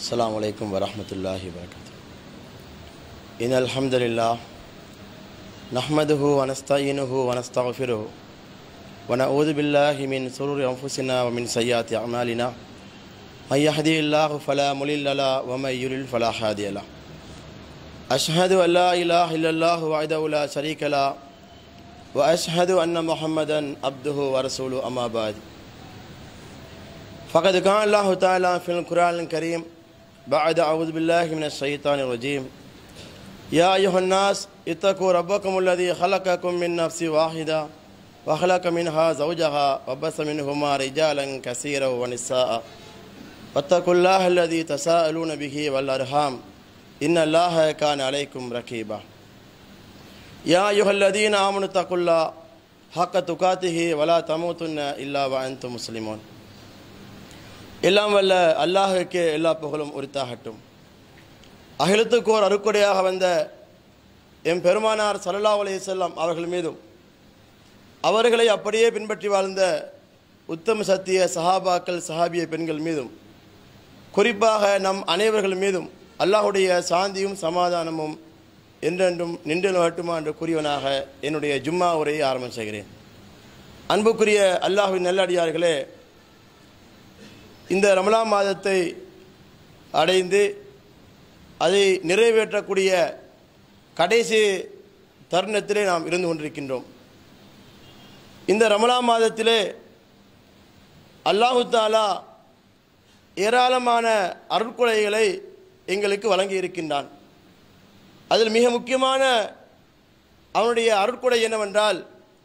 السلام عليكم ورحمة الله وبركاته إن الحمد لله نحمده ونستعينه ونستغفره ونعوذ بالله من شرور أنفسنا ومن سيئات أعمالنا من يهدي الله فلا مضل له ومن يضلل فلا هادي له أشهد أن لا إله إلا الله وحده لا شريك له وأشهد أن محمدا عبده ورسوله أما بعد فقد قال الله تعالى في القرآن الكريم بعد أعوذ بالله من الشيطان الرجيم يا أيها الناس اتقوا ربكم الذي خلقكم من نفس واحدة وخلق منها زوجها وبث منهما رجالا كثيرا ونساء واتقوا الله الذي تساءلون به والأرحام إن الله كان عليكم رقيبا يا أيها الذين آمنوا اتقوا الله حق تقاته ولا تموتن إلا وأنتم مسلمون எல்லாம் வல்ல அல்லாஹுக்கு எல்லா புகழும் உரித்தாகட்டும் அகிலத்துக்கு ஓர் அருக்குடையாக வந்த எம் பெருமானார் சல்லல்லா அலைஹி செல்லம் அவர்கள் மீதும் அவர்களை அப்படியே பின்பற்றி வாழ்ந்த உத்தம சத்திய சஹாபாக்கள் சஹாபிய பெண்கள் மீதும் குறிப்பாக நம் அனைவர்கள் மீதும் அல்லாஹுடைய சாந்தியும் சமாதானமும் என்றென்றும் நின்று மட்டுமா என்று கூறியவனாக என்னுடைய ஜும்மா உரையை ஆரம்பம் செய்கிறேன் அன்புக்குரிய அல்லாஹுவின் நல்லடியார்களே இந்த ரமலா மாதத்தை அடைந்து அதை நிறைவேற்றக்கூடிய கடைசி தருணத்திலே நாம் இருந்து கொண்டிருக்கின்றோம் இந்த ரமலா மாதத்திலே அல்லாஹு தாலா ஏராளமான அருட்கொலைகளை எங்களுக்கு வழங்கி இருக்கின்றான் அதில் மிக முக்கியமான அவனுடைய அருட்கொடை என்னவென்றால்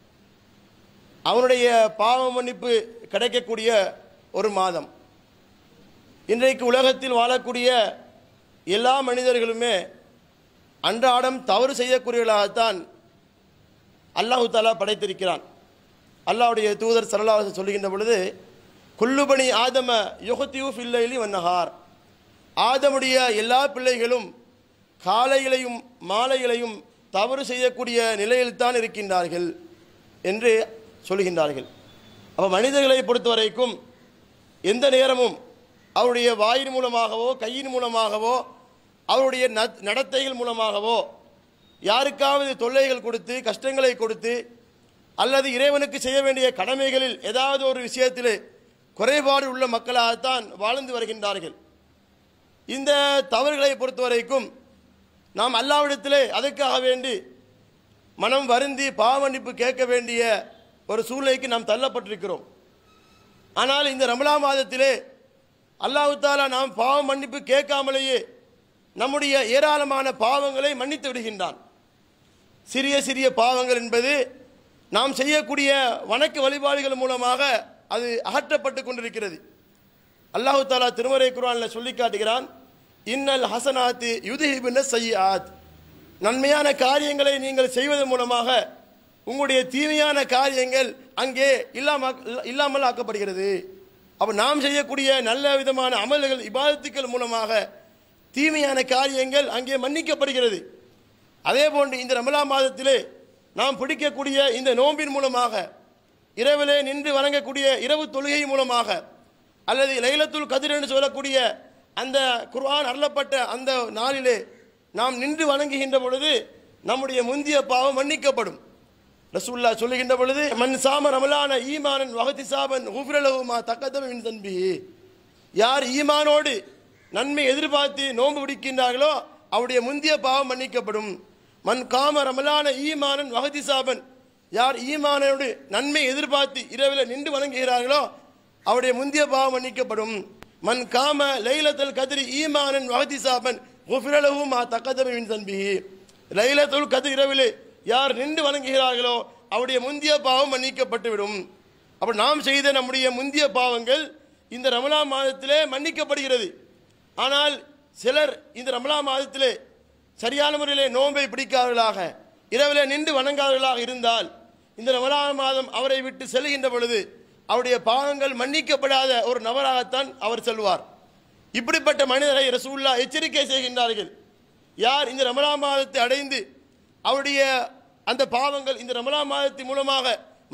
அவனுடைய பாவ மன்னிப்பு கிடைக்கக்கூடிய ஒரு மாதம் இன்றைக்கு உலகத்தில் வாழக்கூடிய எல்லா மனிதர்களுமே அன்றாடம் தவறு செய்யக்கூடியவர்களாகத்தான் அல்லாஹு தாலா படைத்திருக்கிறான் அல்லாஹுடைய தூதர் சரலாக சொல்லுகின்ற பொழுது குல்லுபணி ஆதம யுகத்தியூ ஃபில்லைலி வன்னஹார் ஆதமுடைய எல்லா பிள்ளைகளும் காலையிலையும் மாலையிலையும் தவறு செய்யக்கூடிய நிலையில்தான் இருக்கின்றார்கள் என்று சொல்கின்றார்கள் அப்போ மனிதர்களை பொறுத்த வரைக்கும் எந்த நேரமும் அவருடைய வாயின் மூலமாகவோ கையின் மூலமாகவோ அவருடைய நடத்தைகள் மூலமாகவோ யாருக்காவது தொல்லைகள் கொடுத்து கஷ்டங்களை கொடுத்து அல்லது இறைவனுக்கு செய்ய வேண்டிய கடமைகளில் ஏதாவது ஒரு விஷயத்தில் குறைபாடு உள்ள மக்களாகத்தான் வாழ்ந்து வருகின்றார்கள் இந்த தவறுகளை பொறுத்த வரைக்கும் நாம் அல்லாவிடத்திலே அதற்காக வேண்டி மனம் வருந்தி பாவமன்னிப்பு கேட்க வேண்டிய ஒரு சூழ்நிலைக்கு நாம் தள்ளப்பட்டிருக்கிறோம் ஆனால் இந்த ரமலா மாதத்திலே அல்லாஹு தாலா நாம் பாவ மன்னிப்பு கேட்காமலேயே நம்முடைய ஏராளமான பாவங்களை மன்னித்து விடுகின்றான் சிறிய சிறிய பாவங்கள் என்பது நாம் செய்யக்கூடிய வணக்க வழிபாடுகள் மூலமாக அது அகற்றப்பட்டு கொண்டிருக்கிறது அல்லாஹு தாலா திருமறை குரானில் சொல்லி காட்டுகிறான் இன்னல் ஹசனாத்து யுதிஹிபின் சையாத் நன்மையான காரியங்களை நீங்கள் செய்வதன் மூலமாக உங்களுடைய தீமையான காரியங்கள் அங்கே இல்லாமல் இல்லாமல் ஆக்கப்படுகிறது அப்போ நாம் செய்யக்கூடிய நல்ல விதமான அமல்கள் இபாதத்துக்கள் மூலமாக தீமையான காரியங்கள் அங்கே மன்னிக்கப்படுகிறது அதே போன்று இந்த ரமலா மாதத்திலே நாம் பிடிக்கக்கூடிய இந்த நோம்பின் மூலமாக இரவிலே நின்று வணங்கக்கூடிய இரவு தொழுகை மூலமாக அல்லது லைலத்துல் கதிர் என்று சொல்லக்கூடிய அந்த குர்ஆன் அருளப்பட்ட அந்த நாளிலே நாம் நின்று வணங்குகின்ற பொழுது நம்முடைய முந்திய பாவம் மன்னிக்கப்படும் ரசூல்லா சொல்லுகின்ற பொழுது மண் சாம ரமலான ஈமானன் வகதி சாபன் உஃபிரலகுமா தக்கதமின் தன்பி யார் ஈமானோடு நன்மை எதிர்பார்த்து நோன்பு பிடிக்கின்றார்களோ அவருடைய முந்திய பாவம் மன்னிக்கப்படும் மண் காம ரமலான ஈமானன் வகதி சாபன் யார் ஈமானோடு நன்மை எதிர்பார்த்து இரவில் நின்று வணங்குகிறார்களோ அவருடைய முந்திய பாவம் மன்னிக்கப்படும் மண் காம லைலத்தல் கதிரி ஈமானன் வகதி சாபன் உஃபிரலகுமா தக்கதமின் தன்பி லைலத்துல் கதிர் இரவிலே யார் நின்று வணங்குகிறார்களோ அவருடைய முந்திய பாவம் மன்னிக்கப்பட்டுவிடும் அப்போ நாம் செய்த நம்முடைய முந்திய பாவங்கள் இந்த ரமலா மாதத்திலே மன்னிக்கப்படுகிறது ஆனால் சிலர் இந்த ரமலா மாதத்திலே சரியான முறையிலே நோன்பை பிடிக்காதவர்களாக இரவிலே நின்று வணங்காதவர்களாக இருந்தால் இந்த ரமலா மாதம் அவரை விட்டு செல்கின்ற பொழுது அவருடைய பாவங்கள் மன்னிக்கப்படாத ஒரு நபராகத்தான் அவர் செல்வார் இப்படிப்பட்ட மனிதரை ரசூல்லா எச்சரிக்கை செய்கின்றார்கள் யார் இந்த ரமலா மாதத்தை அடைந்து அவருடைய அந்த பாவங்கள் இந்த ரமலா மாதத்தின் மூலமாக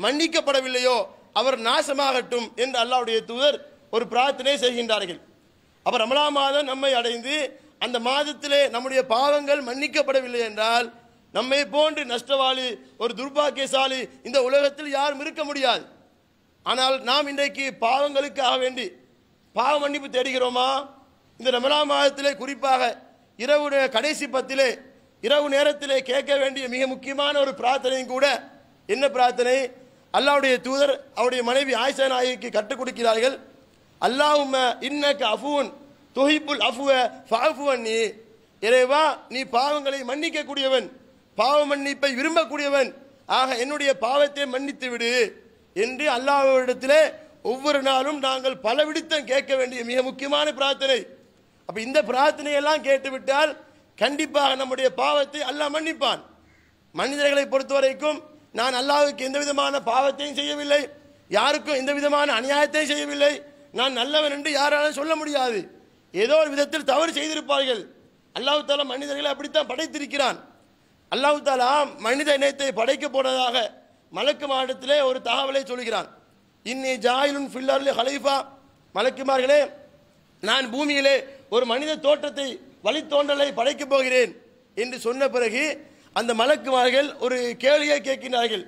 மன்னிக்கப்படவில்லையோ அவர் நாசமாகட்டும் என்று அல்லாவுடைய தூதர் ஒரு பிரார்த்தனை செய்கின்றார்கள் அப்ப ரமலா மாதம் நம்மை அடைந்து அந்த மாதத்திலே நம்முடைய பாவங்கள் மன்னிக்கப்படவில்லை என்றால் நம்மை போன்று நஷ்டவாளி ஒரு துர்பாக்கியசாலி இந்த உலகத்தில் யாரும் இருக்க முடியாது ஆனால் நாம் இன்றைக்கு பாவங்களுக்காக வேண்டி பாவ மன்னிப்பு தேடுகிறோமா இந்த ரமலா மாதத்திலே குறிப்பாக இரவு நே- கடைசி பத்திலே இரவு நேரத்திலே கேட்க வேண்டிய மிக முக்கியமான ஒரு பிரார்த்தனையும் கூட என்ன பிரார்த்தனை அல்லாஹ்வுடைய தூதர் அவருடைய மனைவி ஆயிஷா நாயகிக்கு கற்றுக் கொடுக்கிறார்கள் அல்லாஹும்ம இன்னக்க அஃபூன் துஹிப்புல் அஃபுவ ஃபஅஃபுவன் நீ இறைவா நீ பாவங்களை மன்னிக்கக்கூடியவன் பாவ மன்னிப்பை விரும்பக்கூடியவன் ஆக என்னுடைய பாவத்தை மன்னித்து விடு என்று அல்லாஹ்விடத்திலே ஒவ்வொரு நாளும் நாங்கள் பல விடுத்தம் கேட்க வேண்டிய மிக முக்கியமான பிரார்த்தனை அப்ப இந்த பிரார்த்தனையெல்லாம் கேட்டுவிட்டால் கண்டிப்பாக நம்முடைய பாவத்தை அல்லாஹ் மன்னிப்பான் மனிதர்களை பொறுத்தவரைக்கும் நான் அல்லாஹ்வுக்கு எந்த விதமான பாவத்தையும் செய்யவில்லை யாருக்கும் எந்த விதமான அநியாயத்தையும் செய்யவில்லை நான் நல்லவன் என்று யாராலும் சொல்ல முடியாது ஏதோ ஒரு விதத்தில் தவறு செய்திருப்பார்கள் அல்லாஹ் தாலா மனிதர்களை அப்படித்தான் படைத்திருக்கிறான் அல்லாஹ் தாலா மனித இனத்தை படைக்க போனதாக மலக்கு மாவட்டத்திலே ஒரு தகவலை சொல்கிறான் இன்னி ஜாயிலுன் ஃபில்லர்லி ஹலைஃபா மலக்குமார்களே நான் பூமியிலே ஒரு மனித தோற்றத்தை வழித்தோன்றலை படைக்கப் போகிறேன் என்று சொன்ன பிறகு அந்த மலக்குமார்கள் ஒரு கேள்வியை கேட்கிறார்கள்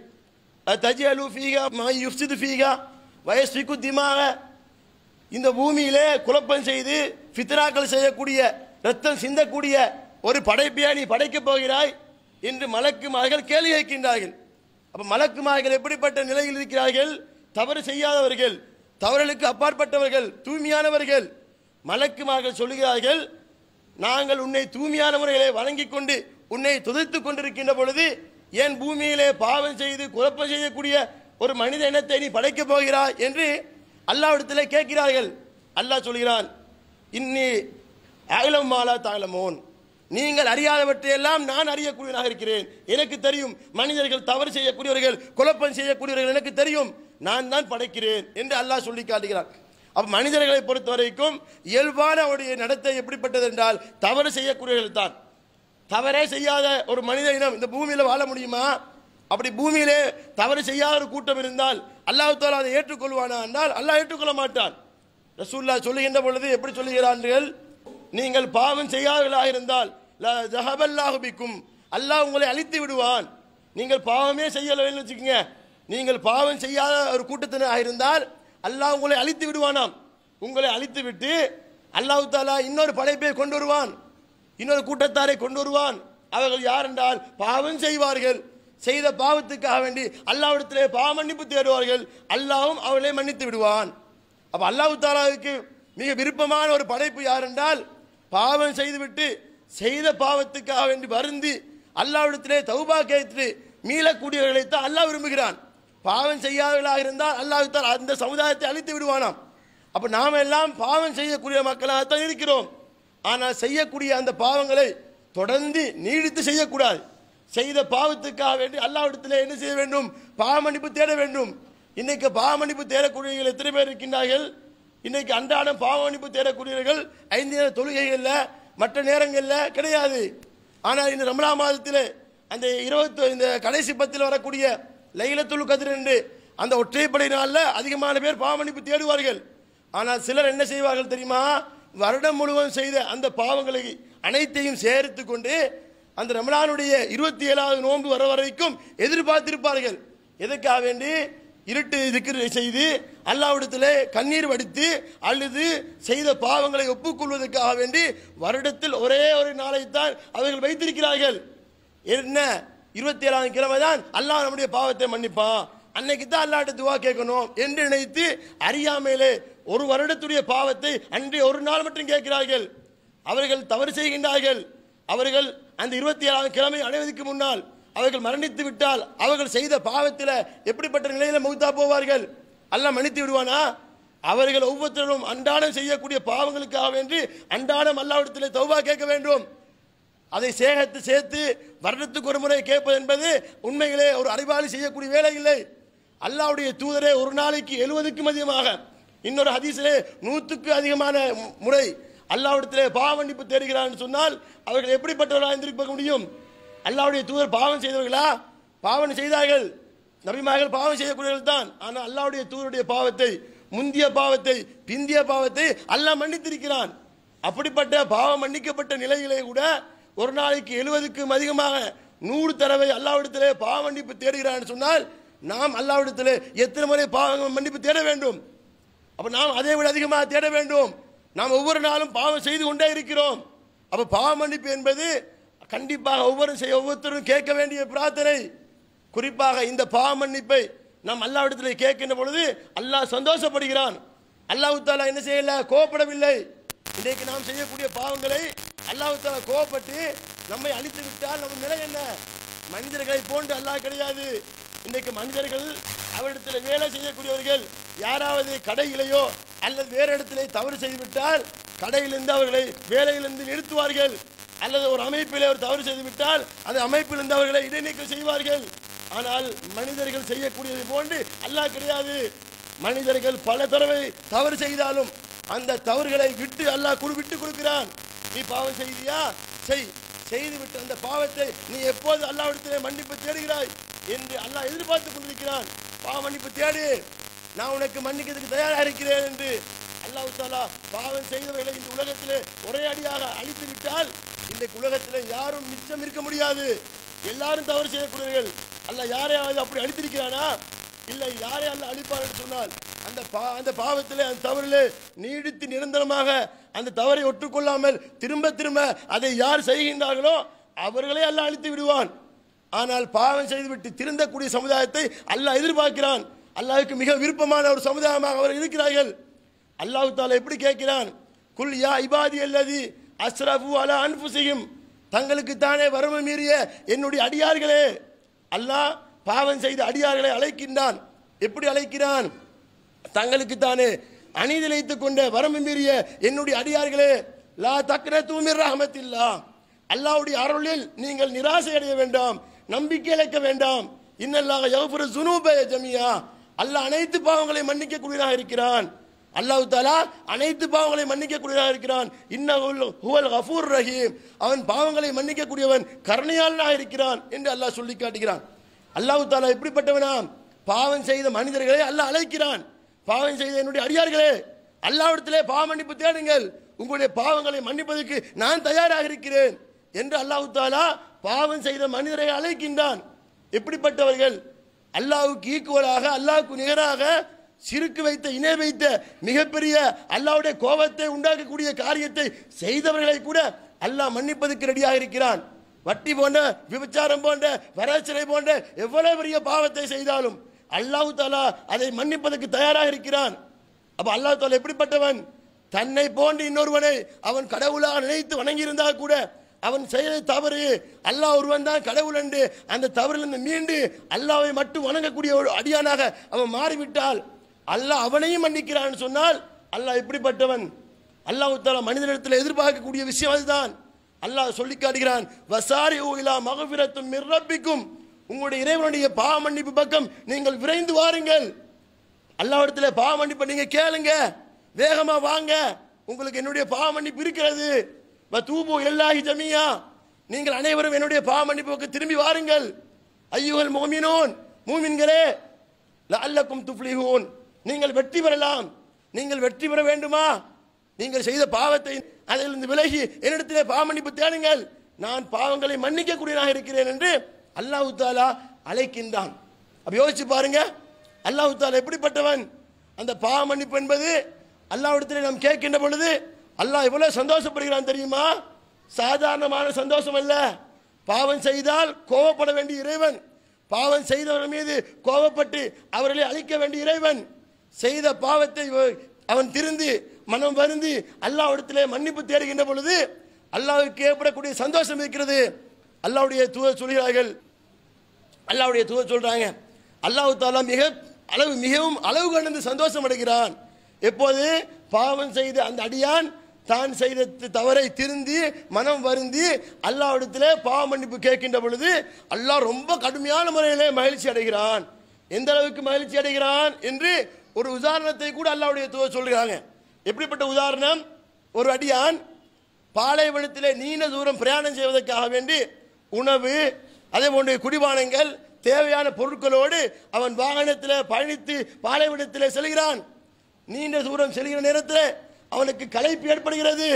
தஜியலு ஃபீகா மா யுஃப்சிது ஃபீகா வயஸ்விக்கு திமாக இந்த பூமியிலே குழப்பம் செய்து ஃபித்ராக்கள் செய்யக்கூடிய ரத்தம் சிந்தக்கூடிய ஒரு படைப்பையா நீ படைக்கப் போகிறாய் என்று மலக்குமார்கள் கேள்வி கேட்கின்றார்கள் அப்ப மலக்குமார்கள் எப்படிப்பட்ட நிலையில் இருக்கிறார்கள் தவறு செய்யாதவர்கள் தவறுகளுக்கு அப்பாற்பட்டவர்கள் தூய்மையானவர்கள் மலக்குமார்கள் சொல்லுகிறார்கள் நாங்கள் உன்னை தூய்மையான முறையிலே வணங்கிக் கொண்டு உன்னை துதைத்துக் கொண்டிருக்கின்ற பொழுது ஏன் பூமியிலே பாவம் செய்து குழப்பம் செய்யக்கூடிய ஒரு மனித இனத்தை நீ படைக்கப் போகிறாய் என்று அல்லாவிடத்திலே கேட்கிறார்கள் அல்லாஹ் சொல்கிறான் இன்னி அகலம் மாலா தாளமோன் நீங்கள் அறியாதவற்றையெல்லாம் நான் அறியக்கூடியவனாக இருக்கிறேன் எனக்கு தெரியும் மனிதர்கள் தவறு செய்யக்கூடியவர்கள் குழப்பம் செய்யக்கூடியவர்கள் எனக்கு தெரியும் நான் தான் படைக்கிறேன் என்று அல்லாஹ் சொல்லி காட்டுகிறான் அப்ப மனிதர்களை பொறுத்த வரைக்கும் இயல்பான அவருடைய நடத்தை எப்படிப்பட்டது என்றால் தவறு செய்யக்கூடியவர்கள் தான் தவறே செய்யாத ஒரு மனித இனம் இந்த பூமியில வாழ முடியுமா அப்படி பூமியிலே தவறு செய்யாத ஒரு கூட்டம் இருந்தால் அல்லாஹ் தாலா அதை ஏற்றுக்கொள்வானா என்றால் அல்லாஹ் ஏற்றுக்கொள்ள மாட்டான் ரசூல்லா சொல்லுகின்ற பொழுது எப்படி சொல்லுகிறார்கள் நீங்கள் பாவம் செய்யாதவர்களாக இருந்தால் லா ஜஹபல்லாஹு பிக்கும் அல்லாஹ் உங்களை அழித்து விடுவான் நீங்கள் பாவமே செய்யலைன்னு வச்சுக்கோங்க நீங்கள் பாவம் செய்யாத ஒரு கூட்டத்தினராக இருந்தால் அல்லாஹ் உங்களை அழித்து விடுவானாம் உங்களை அழித்து விட்டு அல்லாஹ் தாலா இன்னொரு படைப்பை கொண்டு வருவான் இன்னொரு கூட்டத்தாரை கொண்டு வருவான் அவர்கள் யார் என்றால் பாவம் செய்வார்கள் செய்த பாவத்துக்காக வேண்டி அல்லாவிடத்திலே பாவ மன்னிப்பு தேடுவார்கள் அல்லாவும் அவர்களை மன்னித்து விடுவான் அப்ப அல்லாஹ் தாலாவுக்கு மிக விருப்பமான ஒரு படைப்பு யார் என்றால் பாவம் செய்துவிட்டு செய்த பாவத்துக்காக வேண்டி வருந்தி அல்லாவிடத்திலே தௌபா கேட்டு மீளக்கூடியவர்களைத்தான் அல்லாஹ் விரும்புகிறான் பாவம் செய்யாதவர்களாக இருந்தால் அல்லாஹ் தாலா அந்த சமுதாயத்தை அழித்து விடுவானாம் அப்ப நாம எல்லாம் பாவம் செய்யக்கூடிய மக்களாகத்தான் இருக்கிறோம் ஆனால் செய்யக்கூடிய அந்த பாவங்களை தொடர்ந்து நீடித்து செய்யக்கூடாது செய்த பாவத்துக்காக வேண்டி அல்லாவிடத்தில் என்ன செய்ய வேண்டும் பாவ மன்னிப்பு தேட வேண்டும் இன்னைக்கு பாவ மன்னிப்பு தேடக்கூடியவர்கள் எத்தனை பேர் இருக்கின்றார்கள் இன்னைக்கு அன்றாடம் பாவ மன்னிப்பு தேடக்கூடியவர்கள் ஐந்து நேர தொழுகைகளில் மற்ற நேரங்களில் கிடையாது ஆனால் இந்த ரமலா மாதத்தில் அந்த இருபத்தி இந்த கடைசி பத்தில் வரக்கூடிய லைலத்துல் கதிர் என்று அந்த ஒற்றைப்படை நாளில் அதிகமான பேர் பாவ மன்னிப்பு தேடுவார்கள் ஆனால் சிலர் என்ன செய்வார்கள் தெரியுமா வருடம் முழுவதும் செய்த அந்த பாவங்களை அனைத்தையும் சேர்த்து கொண்டு அந்த ரமலானுடைய இருபத்தி ஏழாவது நோன்பு வர வரைக்கும் எதிர்பார்த்திருப்பார்கள் எதுக்காக வேண்டி இருட்டு இதுக்கு செய்து அல்லாவிடத்திலே கண்ணீர் வடித்து அல்லது செய்த பாவங்களை ஒப்புக்கொள்வதற்காக வேண்டி வருடத்தில் ஒரே ஒரு நாளைத்தான் அவர்கள் வைத்திருக்கிறார்கள் என்ன இருபத்தி ஏழாம் கிழமை தான் அல்லாஹ் நம்முடைய பாவத்தை மன்னிப்பான் அன்னைக்கு தான் அல்லாட்ட துவா கேட்கணும் என்று நினைத்து அறியாமையிலே ஒரு வருடத்துடைய பாவத்தை அன்றைய ஒரு நாள் மட்டும் கேட்கிறார்கள் அவர்கள் தவறு செய்கின்றார்கள் அவர்கள் அந்த இருபத்தி ஏழாம் கிழமை அடைவதற்கு முன்னால் அவர்கள் மரணித்து விட்டால் அவர்கள் செய்த பாவத்தில் எப்படிப்பட்ட நிலையில மௌத்தா போவார்கள் அல்லாஹ் மன்னித்து விடுவானா அவர்கள் ஒவ்வொருத்தரும் அன்றாடம் செய்யக்கூடிய பாவங்களுக்காக வேண்டி அன்றாடம் அல்லாவிடத்திலே தௌபா கேட்க வேண்டும் அதை சேகத்து சேர்த்து வருடத்துக்கு ஒரு முறை கேட்பது என்பது உண்மையிலே ஒரு அறிவாளி செய்யக்கூடிய வேலை இல்லை அல்லாவுடைய தூதரே ஒரு நாளைக்கு எழுவதுக்கும் அதிகமாக இன்னொரு ஹதீஸிலே நூற்றுக்கு அதிகமான மு- முறை அல்லாவிடத்திலே பாவ மன்னிப்பு தேடுகிறான்னு சொன்னால் அவர்கள் எப்படிப்பட்டவர்களாக இருந்திருக்க முடியும் அல்லாவுடைய தூதர் பாவம் செய்தவர்களா பாவம் செய்தார்கள் நபிமார்கள் பாவம் செய்யக்கூடியவர்கள் தான் ஆனால் அல்லாவுடைய தூதருடைய பாவத்தை முந்திய பாவத்தை பிந்திய பாவத்தை அல்லாஹ் மன்னித்திருக்கிறான் அப்படிப்பட்ட பாவம் மன்னிக்கப்பட்ட நிலையிலே கூட ஒரு நாளைக்கு எழுபதுக்கும் அதிகமாக நூறு தடவை அல்லாவிடத்திலே பாவ மன்னிப்பு தேடுகிறான்னு சொன்னால் நாம் அல்லாவிடத்திலே எத்தனை முறை பாவ மன்னிப்பு தேட வேண்டும் அப்ப நாம் அதை விட அதிகமாக தேட வேண்டும் நாம் ஒவ்வொரு நாளும் பாவம் செய்து கொண்டே இருக்கிறோம் அப்ப பாவ மன்னிப்பு என்பது கண்டிப்பாக ஒவ்வொரு செய்ய ஒவ்வொருத்தரும் கேட்க வேண்டிய பிரார்த்தனை குறிப்பாக இந்த பாவ மன்னிப்பை நாம் அல்லாவிடத்தில் கேட்கின்ற பொழுது அல்லாஹ் சந்தோஷப்படுகிறான் அல்லாஹ் தாலா என்ன செய்யல கோபப்படவில்லை இன்றைக்கு நாம் செய்யக்கூடிய பாவங்களை அல்லாஹ் தாலா கோபப்பட்டு நம்மை அழித்து விட்டால் நம்ம நிலை என்ன மனிதர்களை போன்று அல்லாஹ் கிடையாது இன்றைக்கு மனிதர்கள் அவரிடத்தில் வேலை செய்யக்கூடியவர்கள் யாராவது கடையிலேயோ அல்லது வேறு இடத்திலே தவறு செய்துவிட்டால் கடையிலிருந்து அவர்களை வேலையிலிருந்து நிறுத்துவார்கள் அல்லது ஒரு அமைப்பிலே ஒரு தவறு செய்துவிட்டால் அந்த அமைப்பிலிருந்து அவர்களை இடைநீக்கம் செய்வார்கள் ஆனால் மனிதர்கள் செய்யக்கூடியது போன்று அல்லாஹ் கிடையாது மனிதர்கள் பல தடவை தவறு செய்தாலும் அந்த தவறுகளை விட்டு அல்லாஹ் குடு விட்டு கொடுக்கிறான் நீ பாவம் செய்தியா செய் செய்துவிட்டு அந்த பாவத்தை நீ எப்போது அல்லாவிடத்திலே மன்னிப்பு தேடுகிறாய் என்று அல்லாஹ் எதிர்பார்த்து கொண்டிருக்கிறான் பாவ மன்னிப்பு தேடு நான் உனக்கு மன்னிக்கிறதுக்கு தயாராக இருக்கிறேன் என்று அல்லாஹ் தாலா பாவம் செய்தவர்களை இந்த உலகத்திலே ஒரே அடியாக அழித்து விட்டால் இந்த உலகத்திலே யாரும் மிச்சம் இருக்க முடியாது எல்லாரும் தவறு செய்யக்கூடியவர்கள் அல்ல யாரையாவது அப்படி அழித்திருக்கிறானா இல்லை யாரை அல்ல அழிப்பார் என்று சொன்னால் அந்த பா அந்த பாவத்திலே அந்த தவறிலே நீடித்து நிரந்தரமாக அந்த தவறை ஒட்டுக்கொள்ளாமல் திரும்ப திரும்ப அதை யார் செய்கின்றார்களோ அவர்களே அல்ல அழித்து விடுவான் ஆனால் பாவம் செய்துவிட்டு திருந்தக்கூடிய சமுதாயத்தை அல்லாஹ் எதிர்பார்க்கிறான் அல்லாஹ்வுக்கு மிக விருப்பமான ஒரு சமுதாயமாக அவர் இருக்கிறார்கள் அல்லாஹ் தாலா எப்படி கேட்கிறான் குல் யா இபாதி அல்லதி அஸ்ரஃபு அலா அன்புசியும் தங்களுக்கு தானே வரம்பு மீறிய என்னுடைய அடியார்களே அல்லாஹ் பாவம் செய்த அடியார்களை அழைக்கின்றான் எப்படி அழைக்கிறான் தங்களுக்கு தானே அநீதிழைத்துக் கொண்ட வரம்பு மீறிய என்னுடைய அடியார்களே லா தக்ன தூமிர் ரஹமத்தில்லா அல்லாஹ்வுடைய அருளில் நீங்கள் நிராசை அடைய வேண்டாம் நம்பிக்கை இழக்க வேண்டாம் இன்னல்லாக யகுஃபிரு ஜுனூப ஜமியா அல்லாஹ் அனைத்து பாவங்களை மன்னிக்க கூடியதாக இருக்கிறான் அல்லாஹ் தாலா அனைத்து பாவங்களை மன்னிக்க கூடியதாக இருக்கிறான் இன்னஹுல் ஹுவல் கஃபூர் ரஹீம் அவன் பாவங்களை மன்னிக்க கூடியவன் கருணையாளனாக இருக்கிறான் என்று அல்லாஹ் சொல்லி காட்டுகிறான் அல்லாஹ் தாலா எப்படிப்பட்டவனாம் பாவம் செய்த மனிதர்களை அல்லாஹ் அழைக்கிறான் பாவம் செய்த என்னுடைய அடியார்களே அல்லாவிடத்திலே பாவ மன்னிப்பு தேடுங்கள் உங்களுடைய பாவங்களை மன்னிப்பதற்கு நான் தயாராக இருக்கிறேன் என்று அல்லாஹ் தாலா பாவம் செய்த மனிதரை அழைக்கின்றான் எப்படிப்பட்டவர்கள் அல்லாஹ்வுக்கு ஈக்குவலாக அல்லாஹ்வுக்கு நிகராக சிறுக்கு வைத்த இணை வைத்த மிகப்பெரிய அல்லாஹ்வுடைய கோபத்தை உண்டாக்கக்கூடிய காரியத்தை செய்தவர்களை கூட அல்லாஹ் மன்னிப்பதற்கு ரெடியாக இருக்கிறான் வட்டி போன்ற விபச்சாரம் போன்ற வரச்சிறை போன்ற எவ்வளவு பெரிய பாவத்தை செய்தாலும் அல்லாஹ் தாலா அதை மன்னிப்பதற்கு தயாராக இருக்கிறான் அப்ப அல்லாஹ் தாலா எப்படிப்பட்டவன் தன்னை போன்று இன்னொருவனை அவன் கடவுளாக நினைத்து வணங்கியிருந்தால் கூட அவன் செய்த தவறு அல்லாஹ் ஒருவன் தான் கடவுள் என்று அந்த தவறிலிருந்து மீண்டு அல்லாஹ்வை மட்டும் வணங்கக்கூடிய ஒரு அடியானாக அவன் மாறிவிட்டால் அல்லாஹ் அவனையும் மன்னிக்கிறான்னு சொன்னால் அல்லாஹ் எப்படிப்பட்டவன் அல்லாஹ் தாலா மனிதனிடத்தில் எதிர்பார்க்கக்கூடிய விஷயம் அதுதான் அல்லாஹ் சொல்லி காட்டுகிறான் வசாரி ஊகிலா மகபிரத்தும் மிர்ரப்பிக்கும் உங்களுடைய இறைவனுடைய பாவ மன்னிப்பு பக்கம் நீங்கள் விரைந்து வாருங்கள் அல்லாவிடத்தில் பாவ மன்னிப்பை நீங்க கேளுங்க வேகமா வாங்க உங்களுக்கு என்னுடைய பாவ மன்னிப்பு இருக்கிறது தூபு எல்லாஹி ஜமியா நீங்கள் அனைவரும் என்னுடைய பாவ மன்னிப்புக்கு திரும்பி வாருங்கள் ஐயுகள் மோமினோன் மூமின்களே லஅல்லக்கும் துஃப்லிஹூன் நீங்கள் வெற்றி பெறலாம் நீங்கள் வெற்றி பெற வேண்டுமா நீங்கள் செய்த பாவத்தை அதிலிருந்து விலகி என்னிடத்திலே பாவ மன்னிப்பு தேடுங்கள் நான் பாவங்களை மன்னிக்க கூடியதாக இருக்கிறேன் என்று அல்லாஹ் தாலா அழைக்கின்றான் அப்ப யோசிச்சு பாருங்க அல்லாஹ் தாலா எப்படிப்பட்டவன் அந்த பாவ மன்னிப்பு என்பது அல்லாஹ்விடத்திலே நாம் கேட்கின்ற பொழுது அல்லாஹ் எவ்வளவு சந்தோஷப்படுகிறான் தெரியுமா சாதாரணமான சந்தோஷம் அல்ல பாவம் செய்தால் கோபப்பட வேண்டிய இறைவன் பாவம் செய்தவர்கள் மீது கோபப்பட்டு அவர்களை அழிக்க வேண்டிய இறைவன் செய்த பாவத்தை இவ- அவன் திருந்தி மனம் வருந்தி அல்லாஹ்விடத்திலே மன்னிப்பு தேடுகின்ற பொழுது அல்லாஹ்வுக்கு ஏற்படக்கூடிய சந்தோஷம் இருக்கிறது அல்லாஹ்வுடைய தூதர் சொல்கிறார்கள் அல்லாஹ்வுடைய தூதர் சொல்றாங்க அல்லாஹ் தாலா மிக அளவு மிகவும் அளவு கடந்து சந்தோஷம் அடைகிறான் எப்போது பாவம் செய்த அந்த அடியான் தான் செய்த த- தவறை திருந்தி மனம் வருந்தி அல்லாஹ்விடத்திலே பாவ மன்னிப்பு கேட்கின்ற பொழுது அல்லாஹ் ரொம்ப கடுமையான முறையிலே மகிழ்ச்சி அடைகிறான் எந்த அளவுக்கு மகிழ்ச்சி அடைகிறான் என்று ஒரு உதாரணத்தை கூட அல்லாஹ்வுடைய தூதர் சொல்றாங்க எப்படிப்பட்ட உதாரணம் ஒரு அடியான் பாலைவனத்திலே நீண்ட தூரம் பிரயாணம் செய்வதற்காக வேண்டி உணவு அதே போன்று குடிபானங்கள் தேவையான பொருட்களோடு அவன் வாகனத்தில் பயணித்து பாலைவனத்திலே செல்கிறான் நீண்ட தூரம் செல்கிற நேரத்தில் அவனுக்கு களைப்பு ஏற்படுகிறது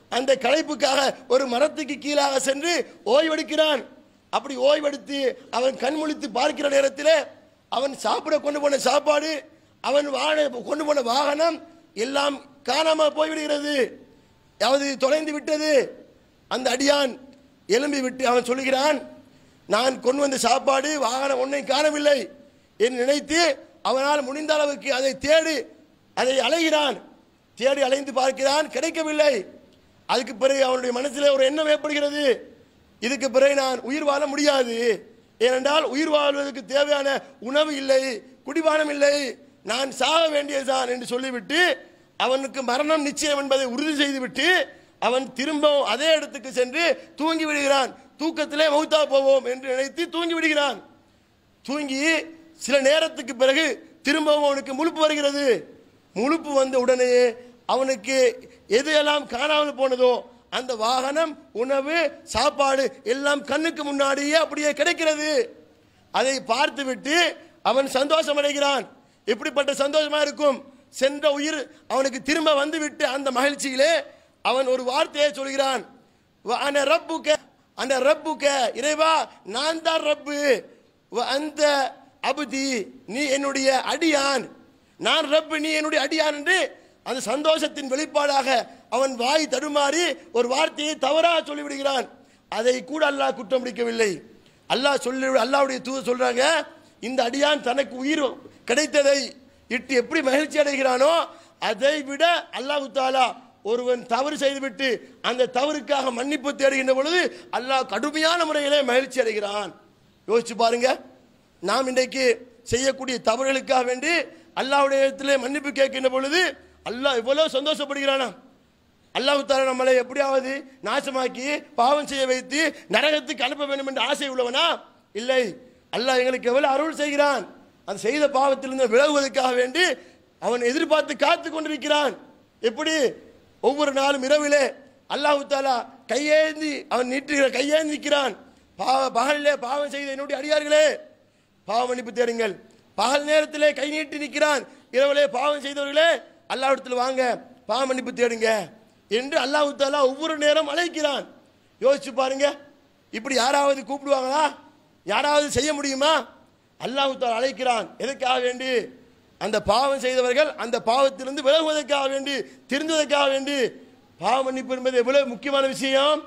அந்த களைப்புக்காக ஒரு மரத்துக்கு கீழாக சென்று ஓய்வெடுக்கிறான் அப்படி ஓய்வெடுத்து அவன் கண் முழித்து பார்க்கிற நேரத்தில் அவன் சாப்பிட கொண்டு போன சாப்பாடு அவன் வாழ கொண்டு போன வாகனம் எல்லாம் காணாம போய்விடுகிறது அதாவது தொலைந்து விட்டது அந்த அடியான் எழும்பி விட்டு அவன் சொல்லுகிறான் நான் கொண்டு வந்த சாப்பாடு வாகனம் ஒன்றை காணவில்லை என்று நினைத்து அவனால் முடிந்த அளவுக்கு அதை தேடி அதை அலைகிறான் தேடி அலைந்து பார்க்கிறான் கிடைக்கவில்லை அதுக்கு பிறகு அவனுடைய மனசில் ஒரு எண்ணம் ஏற்படுகிறது இதுக்கு பிறகு நான் உயிர் வாழ முடியாது ஏனென்றால் உயிர் வாழ்வதற்கு தேவையான உணவு இல்லை குடிபானம் இல்லை நான் சாக வேண்டியதுதான் என்று சொல்லிவிட்டு அவனுக்கு மரணம் நிச்சயம் என்பதை உறுதி செய்துவிட்டு அவன் திரும்பவும் அதே இடத்துக்கு சென்று தூங்கி விடுகிறான் தூக்கத்திலே மௌத்தா போவோம் என்று நினைத்து தூங்கி விடுகிறான் தூங்கி சில நேரத்துக்கு பிறகு திரும்பவும் அவனுக்கு முழுப்பு வருகிறது முழுப்பு வந்த உடனே அவனுக்கு எது எல்லாம் காணாமல் போனதோ அந்த வாகனம் உணவு சாப்பாடு எல்லாம் கண்ணுக்கு முன்னாடியே அப்படியே கிடைக்கிறது அதை பார்த்துவிட்டு அவன் சந்தோஷம் அடைகிறான் எப்படிப்பட்ட சந்தோஷமா இருக்கும் சென்ற உயிர் அவனுக்கு திரும்ப வந்துவிட்டு அந்த மகிழ்ச்சியிலே அவன் ஒரு வார்த்தையை சொல்கிறான் "வ அன ரப்புக்க அந்த ரப்புக்க இறைவா நான் தான் ரப்பு வ அந்த அபுதி நீ என்னுடைய அடியான் நான் ரப்பு நீ என்னுடைய அடியான் என்று அந்த சந்தோஷத்தின் வெளிப்பாடாக அவன் வாய் தடுமாறி ஒரு வார்த்தையை தவறாக சொல்லிவிடுகிறான் அதை கூட அல்லாஹ் குற்றம் பிடிக்கவில்லை அல்லாஹ் சொல்லி அல்லாஹ்வுடைய தூதர் சொல்றாங்க இந்த அடியான் தனக்கு உயிர் கிடைத்ததை இட்டு எப்படி மகிழ்ச்சி அடைகிறானோ அதை விட அல்லாஹ் தாலா ஒருவன் தவறு செய்துவிட்டு அந்த தவறுக்காக மன்னிப்பு தேடுகின்ற பொழுது அல்லாஹ் கடுமையான முறையிலே மகிழ்ச்சி அடைகிறான் யோசிச்சு பாருங்க நாம் இன்றைக்கு செய்யக்கூடிய தவறுகளுக்காக வேண்டி அல்லாஹ்வுடைய இடத்திலே மன்னிப்பு கேட்கின்ற பொழுது அல்லாஹ் எவ்வளவு சந்தோஷப்படுகிறானா அல்லாஹ் தாலா நம்மளை எப்படியாவது நாசமாக்கி பாவம் செய்ய வைத்து நரகத்துக்கு அனுப்ப வேண்டும் என்ற ஆசை உள்ளவனா இல்லை அல்லாஹ் எங்களுக்கு எவ்வளவு அருள் செய்கிறான் அந்த செய்த பாவத்திலிருந்து விலகுவதற்காக வேண்டி அவன் எதிர்பார்த்து காத்து கொண்டிருக்கிறான் எப்படி ஒவ்வொரு நாளும் இரவிலே அல்லாஹ் தாலா கையேந்தி அவன் நீட்டுகிற கையேந்தி நிற்கிறான் பாவ பகலிலே பாவம் செய்த என்னுடைய அடியார்களே பாவ மன்னிப்பு தேடுங்கள் பகல் நேரத்திலே கை நீட்டி நிற்கிறான் இரவிலே பாவம் செய்தவர்களே அல்லாஹ்விடத்தில் வாங்க பாவ மன்னிப்பு தேடுங்க என்று அல்லாஹ் தாலா ஒவ்வொரு நேரம் அழைக்கிறான் யோசிச்சு பாருங்க இப்படி யாராவது கூப்பிடுவாங்களா யாராவது செய்ய முடியுமா அல்லாஹ் தாலா அழைக்கிறான் எதுக்காக வேண்டி அந்த பாவம் செய்தவர்கள் அந்த பாவத்திலிருந்து விலகுவதற்காக வேண்டி திருந்துவதற்காக வேண்டி பாவ மன்னிப்பு என்பது எவ்வளவு முக்கியமான விஷயம்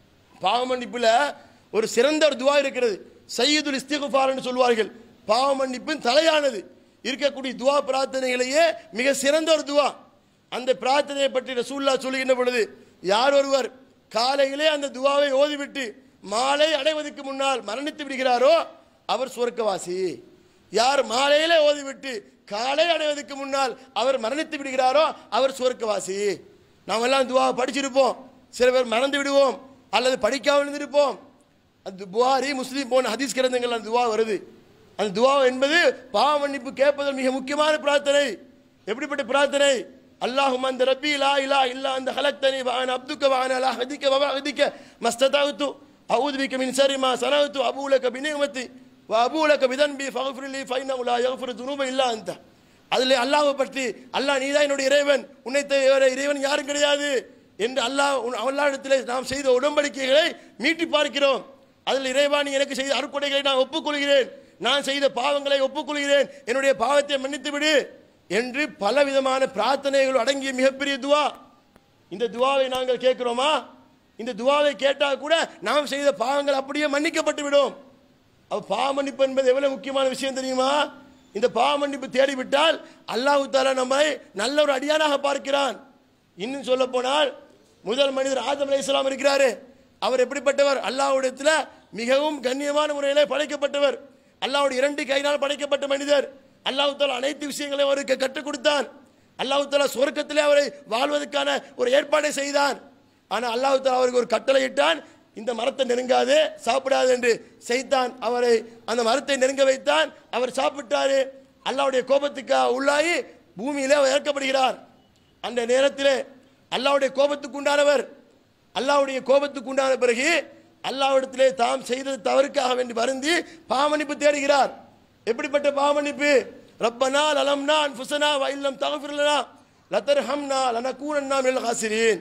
பாவ மன்னிப்புல ஒரு சிறந்த ஒரு துவா இருக்கிறது சையதுல் இஸ்திகுஃபார்னு சொல்வார்கள் பாவ மன்னிப்பின் தலையானது இருக்கக்கூடிய துவா பிரார்த்தனைகளையே மிக சிறந்த ஒரு துவா அந்த பிரார்த்தனையை பற்றி ரசூல்லா சொல்லுகின்ற பொழுது யார் ஒருவர் காலையிலே அந்த துவாவை ஓதிவிட்டு மாலை அடைவதற்கு முன்னால் மரணித்து விடுகிறாரோ அவர் சுவர்க்கவாசி யார் மாலையிலே ஓதிவிட்டு காலை அடைவதற்கு முன்னால் அவர் மரணித்து விடுகிறாரோ அவர் சுவர்க்கவாசி நாம் எல்லாம் துவா படிச்சிருப்போம் சில பேர் மறந்து விடுவோம் அல்லது படிக்காமல் இருந்திருப்போம் அந்த புகாரி முஸ்லீம் போன ஹதீஸ் கிரந்தங்கள் அந்த துவா வருது அந்த துவா என்பது பாவ மன்னிப்பு கேட்பது மிக முக்கியமான பிரார்த்தனை எப்படிப்பட்ட பிரார்த்தனை அல்லாஹும் அந்த ரப்பி லா இலா இல்லா அந்த ஹலக்தனி வான அப்துக்க வான அலா ஹதிக்க வவா ஹதிக்க மஸ்ததாவுத்து அவுது பிக்க மின் சரி மா சனவுத்து அபூலக பினிமத்தி வ அபூலக பிதன்பி ஃபக்ஃபிர்லி ஃபைன உலா யக்ஃபிரு துனூப இல்லா அந்த அதில் அல்லாஹ்வை பற்றி அல்லாஹ் நீதான் என்னுடைய இறைவன் உன்னை தவிர இறைவன் யாரும் கிடையாது என்று அல்லாஹ் உன் அல்லாஹ்விடத்திலே நாம் செய்த உடன்படிக்கைகளை மீட்டி பார்க்கிறோம் அதில் இறைவா நீ எனக்கு செய்த அருக்கொடைகளை நான் ஒப்புக்கொள்கிறேன் நான் செய்த பாவங்களை ஒப்புக்கொள்கிறேன் என்னுடைய பாவத்தை மன்னித்து விடு என்று பலவிதமான பிரார்த்தனைகள் அடங்கிய மிகப்பெரிய துவா இந்த துவாவை நாங்கள் கேட்கிறோமா இந்த துவாவை கேட்டால் கூட நாம் செய்த பாவங்கள் அப்படியே மன்னிக்கப்பட்டு விடும் அப்ப பாவ மன்னிப்பு என்பது எவ்வளவு முக்கியமான விஷயம் தெரியுமா இந்த பாவ மன்னிப்பு தேடிவிட்டால் அல்லாஹ் தாலா நம்மை நல்ல ஒரு அடியானாக பார்க்கிறான் இன்னும் சொல்ல போனால் முதல் மனிதர் ஆதம் அலைஹிஸ்ஸலாம் இருக்கிறாரு அவர் எப்படிப்பட்டவர் அல்லாஹ்விடத்தில் மிகவும் கண்ணியமான முறையிலே படைக்கப்பட்டவர் அல்லாஹ்வுடைய இரண்டு கையினால் படைக்கப்பட்ட மனிதர் அல்லாஹ் தாலா அனைத்து விஷயங்களையும் அவருக்கு கற்றுக் கொடுத்தான் அல்லாஹ் தாலா சொர்க்கத்திலே அவரை வாழ்வதற்கான ஒரு ஏற்பாடை செய்தான் ஆனால் அல்லாஹ் தாலா அவருக்கு ஒரு கட்டளை இட்டான் இந்த மரத்தை நெருங்காது சாப்பிடாது என்று செய்தான் அவரை அந்த மரத்தை நெருங்க வைத்தான் அவர் சாப்பிட்டாரு அல்லாஹ்வுடைய கோபத்துக்கு உள்ளாகி பூமியிலே அவர் இறக்கப்படுகிறார் அந்த நேரத்திலே அல்லாஹ்வுடைய கோபத்துக்கு உண்டானவர் அல்லாஹ்வுடைய கோபத்துக்கு உண்டான பிறகு அல்லாஹ்விடத்திலே தாம் செய்தது தவறுக்காக வேண்டி வருந்தி பாவமன்னிப்பு தேடுகிறார் எப்படிப்பட்ட பாவமன்னிப்பு ரப்பனா லலம்னா அன்ஃபுசனா வ இல்லம் தக்ஃபிர் லனா லதர்ஹம்னா லனகூனன்னா மினல் ஹாசிரீன்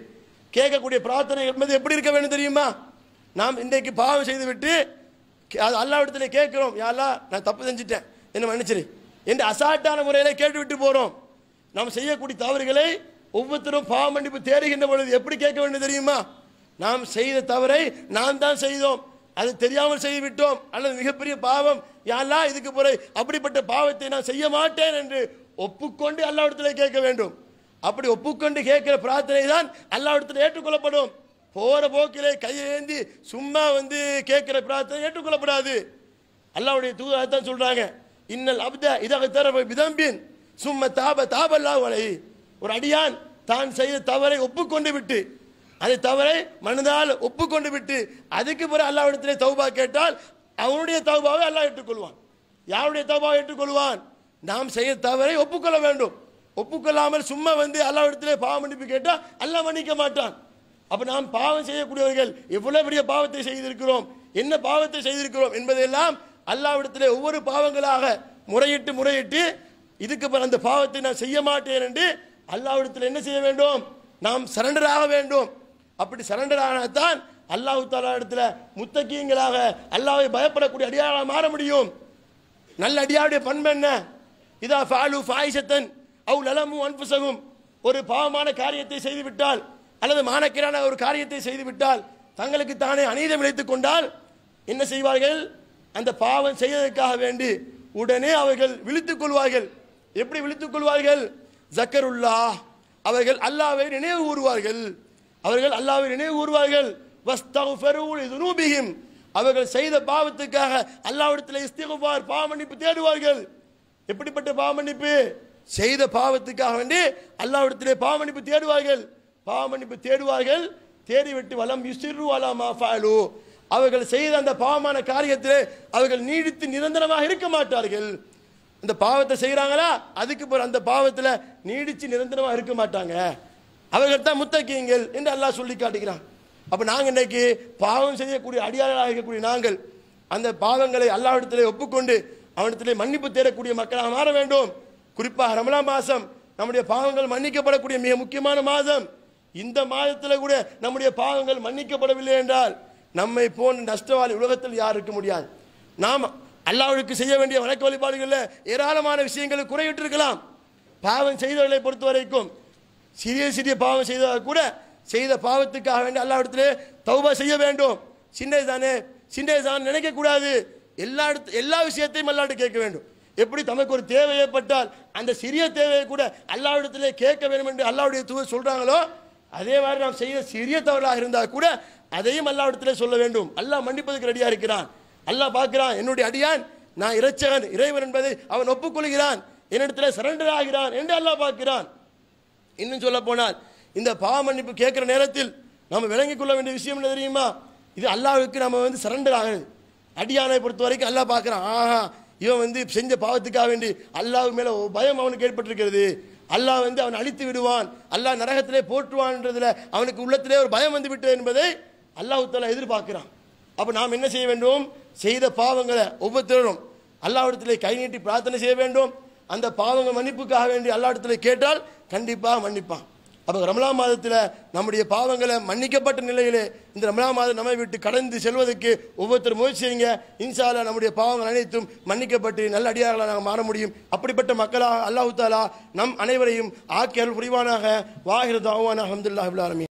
கேட்கக்கூடிய பிரார்த்தனை என்பது எப்படி இருக்க வேண்டும் தெரியுமா நாம் இன்றைக்கு பாவம் செய்துவிட்டு கே- அது அல்லாவிடத்துல கேட்கிறோம் யாரா நான் தப்பு செஞ்சுட்டேன் என்ன மன்னிச்சிரு என்று அசால்ட்டான முறையில கேட்டு விட்டு போறோம் நாம் செய்யக்கூடிய தவறுகளை ஒவ்வொருத்தரும் பாவ மன்னிப்பு தேடுகின்ற பொழுது எப்படி கேட்க வேண்டும் தெரியுமா நாம் செய்த தவறை நாம் தான் செய்தோம் அது தெரியாமல் செய்து விட்டோம் அல்லது மிகப்பெரிய பாவம் யாரா இதுக்கு பிறகு அப்படிப்பட்ட பாவத்தை நான் செய்ய மாட்டேன் என்று ஒப்புக்கொண்டு அல்லாவிடத்துல கேட்க வேண்டும் அப்படி ஒப்புக்கொண்டு கேட்கிற பிரார்த்தனை தான் அல்லாவிடத்தில் ஏற்றுக்கொள்ளப்படும் போற போக்கிலே கையை ஏந்தி சும்மா வந்து கேட்கிற பிரார்த்தனை ஏற்றுக்கொள்ளப்படாது அல்லாவுடைய தூதர் தான் சொல்றாங்க இன்னல் அப்த இதாக தர விதம்பின் சும்ம தாப தாபல்லா வலை ஒரு அடியான் தான் செய்த தவறை ஒப்புக்கொண்டு விட்டு அந்த தவறை மனதால் ஒப்புக்கொண்டு விட்டு அதுக்கு பிறகு அல்லாவிடத்திலே தௌபா கேட்டால் அவனுடைய தௌபாவை அல்லாஹ் ஏற்றுக்கொள்வான் யாருடைய தௌபாவை ஏற்றுக்கொள்வான் நாம் செய்ய தவறை ஒப்புக்கொள்ள வேண்டும் ஒப்புக்கொள்ளாமல் சும்மா வந்து அல்லாவிடத்திலே பாவ மன்னிப்பு கேட்டால் அல்லாஹ் மன்னிக்க மாட்டான் அப்ப நாம் பாவம் செய்யக்கூடியவர்கள் எவ்வளவு பெரிய பாவத்தை செய்திருக்கிறோம் என்ன பாவத்தை செய்திருக்கிறோம் என்பதையெல்லாம் அல்லாவிடத்திலே ஒவ்வொரு பாவங்களாக முறையிட்டு முறையிட்டு இதுக்கு பிறகு அந்த பாவத்தை நான் செய்ய மாட்டேன் என்று அல்லாவிடத்தில் என்ன செய்ய வேண்டும் நாம் சரண்டர் ஆக வேண்டும் அப்படி சரண்டர் ஆனால்தான் அல்லாஹு தாலா இடத்துல முத்தகீங்களாக அல்லாவை பயப்படக்கூடிய அடியாளாக மாற முடியும் நல்ல அடியாருடைய பண்பு என்ன இதா ஃபாலு ஃபாயிஷத்தன் அவு லலமு அன்புசகும் ஒரு பாவமான காரியத்தை செய்துவிட்டால் அல்லது மானக்கீரான ஒரு காரியத்தை செய்துவிட்டால் தங்களுக்கு தானே அநீதம் இழைத்துக் கொண்டால் என்ன செய்வார்கள் அந்த பாவம் செய்வதற்காக வேண்டி உடனே அவர்கள் விழித்துக் கொள்வார்கள் எப்படி விழித்துக் கொள்வார்கள் ஜக்கருல்லா அவர்கள் அல்லாவை நினைவு கூறுவார்கள் அவர்கள் அல்லாவை நினைவு கூறுவார்கள் வஸ்தகுஃபரு லிதுனூபிஹிம் அவர்கள் செய்த பாவத்துக்காக அல்லாவிடத்தில் இஸ்திகுபார் பாவமன்னிப்பு தேடுவார்கள் எப்படிப்பட்ட பாவமன்னிப்பு செய்த பாவத்துக்காக வேண்டி அல்லாவிடத்திலே பாவமன்னிப்பு தேடுவார்கள் பாவமன்னிப்பு தேடுவார்கள் தேடிவிட்டு வலம் யுசிறு அலா மாஃபாலு அவர்கள் செய்த அந்த பாவமான காரியத்திலே அவர்கள் நீடித்து நிரந்தரமாக இருக்க மாட்டார்கள் அந்த பாவத்தை செய்கிறாங்களா அதுக்கு பிறகு அந்த பாவத்தில் நீடிச்சு நிரந்தரமாக இருக்க மாட்டாங்க அவர்கள் தான் முத்தக்கியங்கள் என்று அல்லாஹ் சொல்லி காட்டுகிறான் அப்போ நாங்கள் இன்னைக்கு பாவம் செய்யக்கூடிய அடியாளர்களாக இருக்கக்கூடிய நாங்கள் அந்த பாவங்களை அல்லாஹ்விடத்திலே ஒப்புக்கொண்டு அவனிடத்திலே மன்னிப்பு தேடக்கூடிய மக்களாக மாற வேண்டும் குறிப்பாக ரமலா மாதம் நம்முடைய பாவங்கள் மன்னிக்கப்படக்கூடிய மிக முக்கியமான மாதம் இந்த மாதத்தில் கூட நம்முடைய பாவங்கள் மன்னிக்கப்படவில்லை என்றால் நம்மை போன்ற நஷ்டவாளி உலகத்தில் யார் இருக்க முடியாது நாம் அல்லாஹ்வுக்கு செய்ய வேண்டிய வணக்க வழிபாடுகளில் ஏராளமான விஷயங்களை குறையிட்டிருக்கலாம் பாவம் செய்தவர்களை பொறுத்த வரைக்கும் சிறிய சிறிய பாவம் செய்தவர்கள் கூட செய்த பாவத்துக்காக வேண்டி அல்லாஹ்விடத்திலே தௌபா செய்ய வேண்டும் சின்னது தானே சின்னது தான் நினைக்கக்கூடாது எல்லா இடத்து எல்லா விஷயத்தையும் அல்லாட்டு கேட்க வேண்டும் எப்படி தமக்கு ஒரு தேவை ஏற்பட்டால் அந்த சிறிய தேவையை கூட அல்லாவிடத்திலே கேட்க வேண்டும் என்று அல்லாவுடைய தூதர் சொல்றாங்களோ அதே மாதிரி நாம் செய்த சிறிய தவறாக இருந்தால் கூட அதையும் அல்லாவிடத்திலே சொல்ல வேண்டும் அல்லாஹ் மன்னிப்பதற்கு ரெடியா இருக்கிறான் அல்லாஹ் பார்க்கிறான் என்னுடைய அடியான் நான் இறைச்சகன் இறைவன் என்பதை அவன் ஒப்புக்கொள்கிறான் என்னிடத்தில் சரண்டர் ஆகிறான் என்று அல்லாஹ் பார்க்கிறான் இன்னும் சொல்ல போனால் இந்த பாவ மன்னிப்பு கேட்குற நேரத்தில் நம்ம விளங்கிக் கொள்ள வேண்டிய விஷயம் என்ன தெரியுமா இது அல்லாஹ்வுக்கு நம்ம வந்து சரண்டர் ஆகுது அடியானை பொறுத்த வரைக்கும் அல்லாஹ் பார்க்குறான் ஆஹா இவன் வந்து செஞ்ச பாவத்துக்காக வேண்டி அல்லாஹ் மேலே ஒரு பயம் அவனுக்கு ஏற்பட்டிருக்கிறது அல்லாஹ் வந்து அவன் அழித்து விடுவான் அல்லாஹ் நரகத்திலே போற்றுவான்றதுல அவனுக்கு உள்ளத்திலே ஒரு பயம் வந்து விட்டது என்பதை அல்லாஹ் தஆலா எதிர்பார்க்கிறான் அப்போ நாம் என்ன செய்ய வேண்டும் செய்த பாவங்களை ஒவ்வொருத்தரும் அல்லாஹ்விடத்திலே கை நீட்டி பிரார்த்தனை செய்ய வேண்டும் அந்த பாவங்கள் மன்னிப்புக்காக வேண்டி அல்லாஹ்விடத்திலே கேட்டால் கண்டிப்பாக மன்னிப்பான் அப்போ ரமலா மாதத்தில் நம்முடைய பாவங்களை மன்னிக்கப்பட்ட நிலையிலே இந்த ரமலா மாதம் நம்மை விட்டு கடந்து செல்வதற்கு ஒவ்வொருத்தரும் முயற்சி செய்யுங்க இன்ஷால்லா நம்முடைய பாவங்கள் அனைத்தும் மன்னிக்கப்பட்டு நல்ல அடியார்களாக நாங்கள் மாற முடியும் அப்படிப்பட்ட மக்களாக அல்லாஹு தாலா நம் அனைவரையும் ஆக்கியல் புரிவானாக வாகிர தாவான அஹமதுல்லாஹில் ஆலமீன்